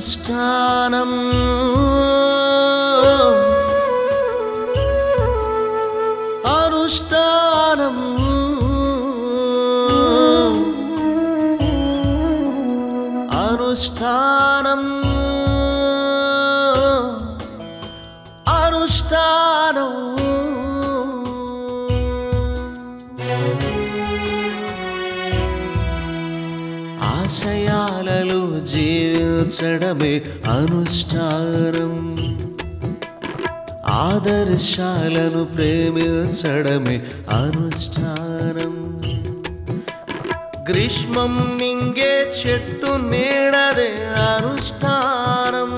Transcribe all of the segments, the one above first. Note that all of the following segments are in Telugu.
అనుష్ఠానం అనుష్ఠానం అనుష్ఠానం అనుష్ఠానం ఆశయాలలో జీవించడమే అనుష్ఠానం ఆదర్శాలను ప్రేమించడమే అనుష్ఠానం గ్రీష్మం మింగే చెట్టు నీడదే అనుష్ఠానం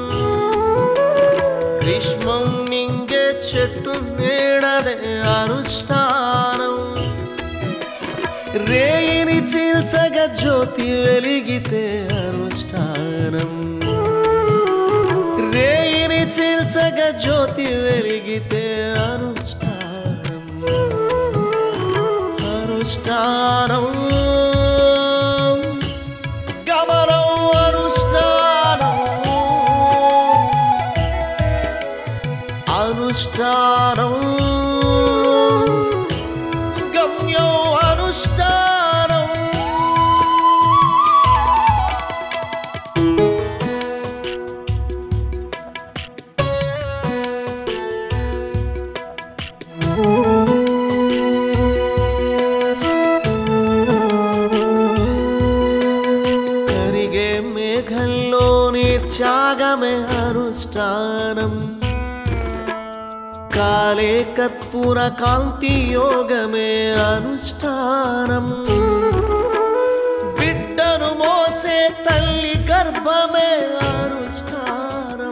గ్రీష్మం మింగే చెట్టు నీడదే అనుష్ఠానం రేయిని చీల్చగా జ్యోతి వెలిగితే అనుష్ఠానం రేయిని చీల్చగా జ్యోతి వెలిగితే అనుష్ఠానం అనుష్ఠానం గమనం అనుష్ఠానం అనుష్ఠానం గమ్యం అనుష్ఠానం కరిగే మేఘంలోని త్యాగమే అనుష్ఠానం కాలే కర్పూర కాంతి యోగమే అనుష్ఠానం బిడ్డను మోసే తల్లి గర్భమే అనుష్ఠానం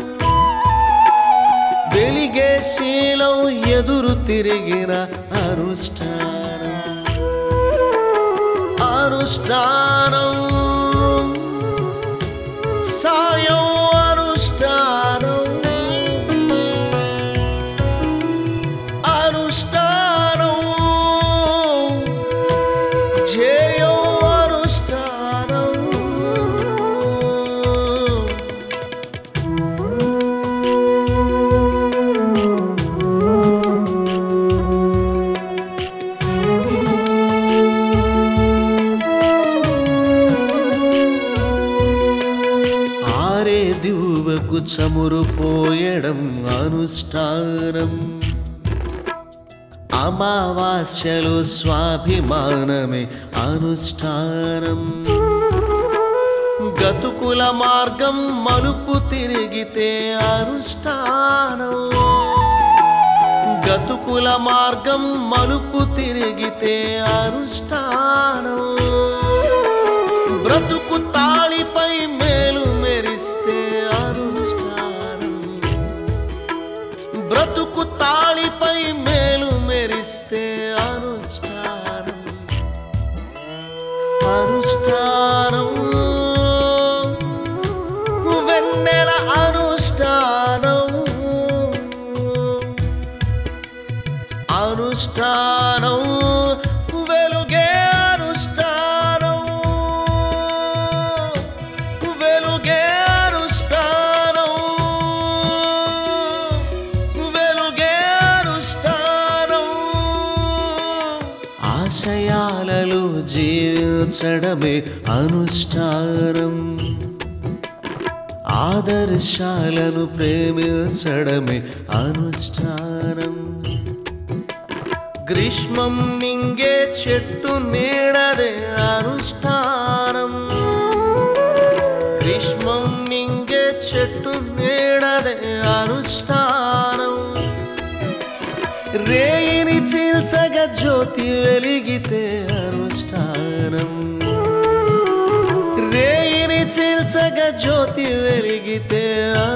వెలిగే శీలం ఎదురు తిరిగిన అనుష్ఠానం అనుష్ఠానం సాయం అనుష్ఠానం అనుష్ఠానం ధ్యేయం అనుష్ఠానం ఆరే దివ్వకు చమురు పోయడం అనుష్ఠానం అమావాస్యలు స్వాభిమానమే అనుష్ఠానం గతుకుల మార్గం మలుపు తిరిగితే అనుష్ఠానం గతుకుల మార్గం మలుపు తిరిగితే అనుష్ఠానం బ్రతుకు తాళిపై మేలు మెరిస్తే అనుష్ఠానం బ్రతుకు తాళిపై మేలు మెరిస్తే అనుష్ఠానం అనుష్ఠానం వెన్నెల అనుష్ఠానం అనుష్ఠానం వెలుగే అనుష్ఠానం వెలుగే అనుష్ఠానం వెలుగే అనుష్ఠానం ఆశయాలలో జీవించడమే అనుష్ఠానం ఆదర్శాలను ప్రేమించడమే అనుష్ఠానం గ్రీష్మం మింగే చెట్టు నీడదే అనుష్ఠానం గ్రీష్మం మింగే చెట్టు నీడదే అనుష్ఠానం రేయిని చీల్చగా జ్యోతి వెలిగితే అనుష్ఠానం రేయిని చీల్చగా జ్యోతి వెలిగితే